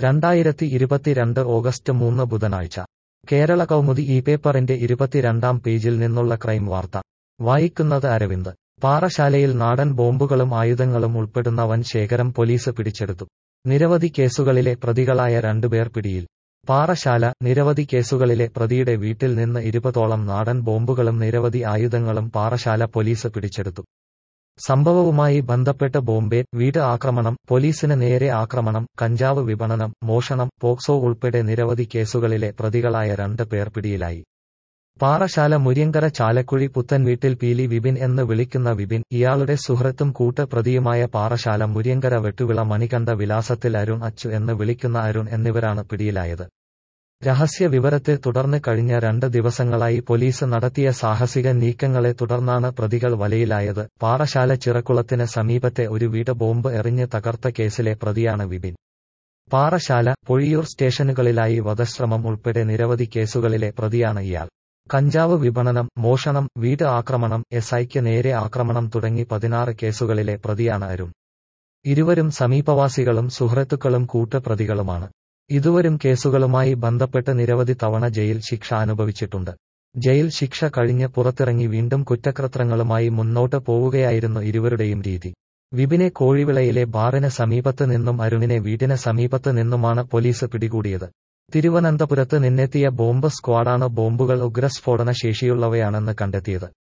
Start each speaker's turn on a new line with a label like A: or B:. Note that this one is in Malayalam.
A: രണ്ടായിരത്തി ഇരുപത്തിരണ്ട് ഓഗസ്റ്റ് മൂന്ന് ബുധനാഴ്ച കേരള കൗമുദി ഈ പേപ്പറിന്റെ ഇരുപത്തിരണ്ടാം പേജിൽ നിന്നുള്ള ക്രൈം വാർത്ത വായിക്കുന്നത് അരവിന്ദ് പാറശാലയിൽ നാടൻ ബോംബുകളും ആയുധങ്ങളും ഉൾപ്പെടുന്ന വൻ ശേഖരം പോലീസ് പിടിച്ചെടുത്തു നിരവധി കേസുകളിലെ പ്രതികളായ രണ്ടുപേർ പിടിയിൽ പാറശാല നിരവധി കേസുകളിലെ പ്രതിയുടെ വീട്ടിൽ നിന്ന് ഇരുപതോളം നാടൻ ബോംബുകളും നിരവധി ആയുധങ്ങളും പാറശാല പോലീസ് പിടിച്ചെടുത്തു സംഭവവുമായി ബന്ധപ്പെട്ട് ബോംബെ വീട് ആക്രമണം പോലീസിന് നേരെ ആക്രമണം കഞ്ചാവ് വിപണനം മോഷണം പോക്സോ ഉൾപ്പെടെ നിരവധി കേസുകളിലെ പ്രതികളായ രണ്ട് പേർ പിടിയിലായി പാറശാല മുര്യങ്കര ചാലക്കുഴി പുത്തൻ വീട്ടിൽ പീലി വിപിൻ എന്ന് വിളിക്കുന്ന വിപിൻ ഇയാളുടെ സുഹൃത്തും കൂട്ട് പ്രതിയുമായ പാറശാല മുര്യങ്കര വെട്ടുവിള മണികണ്ഠ വിലാസത്തിൽ അരുൺ അച്ചു എന്ന് വിളിക്കുന്ന അരുൺ എന്നിവരാണ് പിടിയിലായത് രഹസ്യ വിവരത്തെ തുടർന്ന് കഴിഞ്ഞ രണ്ട് ദിവസങ്ങളായി പോലീസ് നടത്തിയ സാഹസിക നീക്കങ്ങളെ തുടർന്നാണ് പ്രതികൾ വലയിലായത് പാറശാല ചിറക്കുളത്തിന് സമീപത്തെ ഒരു വീട് ബോംബ് എറിഞ്ഞ് തകർത്ത കേസിലെ പ്രതിയാണ് വിപിൻ പാറശാല പൊഴിയൂർ സ്റ്റേഷനുകളിലായി വധശ്രമം ഉൾപ്പെടെ നിരവധി കേസുകളിലെ പ്രതിയാണ് ഇയാൾ കഞ്ചാവ് വിപണനം മോഷണം വീട് ആക്രമണം എസ് ഐക്ക് നേരെ ആക്രമണം തുടങ്ങി പതിനാറ് കേസുകളിലെ പ്രതിയാണ് അരുൺ ഇരുവരും സമീപവാസികളും സുഹൃത്തുക്കളും കൂട്ടുപ്രതികളുമാണ് ഇതുവരും കേസുകളുമായി ബന്ധപ്പെട്ട് നിരവധി തവണ ജയിൽ ശിക്ഷ അനുഭവിച്ചിട്ടുണ്ട് ജയിൽ ശിക്ഷ കഴിഞ്ഞ് പുറത്തിറങ്ങി വീണ്ടും കുറ്റകൃത്യങ്ങളുമായി മുന്നോട്ട് പോവുകയായിരുന്നു ഇരുവരുടെയും രീതി വിപിനെ കോഴിവിളയിലെ ബാറിന് സമീപത്ത് നിന്നും അരുണിനെ വീടിന് സമീപത്ത് നിന്നുമാണ് പോലീസ് പിടികൂടിയത് തിരുവനന്തപുരത്ത് നിന്നെത്തിയ ബോംബ് സ്ക്വാഡാണ് ബോംബുകൾ ഉഗ്രസ്ഫോടന ശേഷിയുള്ളവയാണെന്ന് കണ്ടെത്തിയത്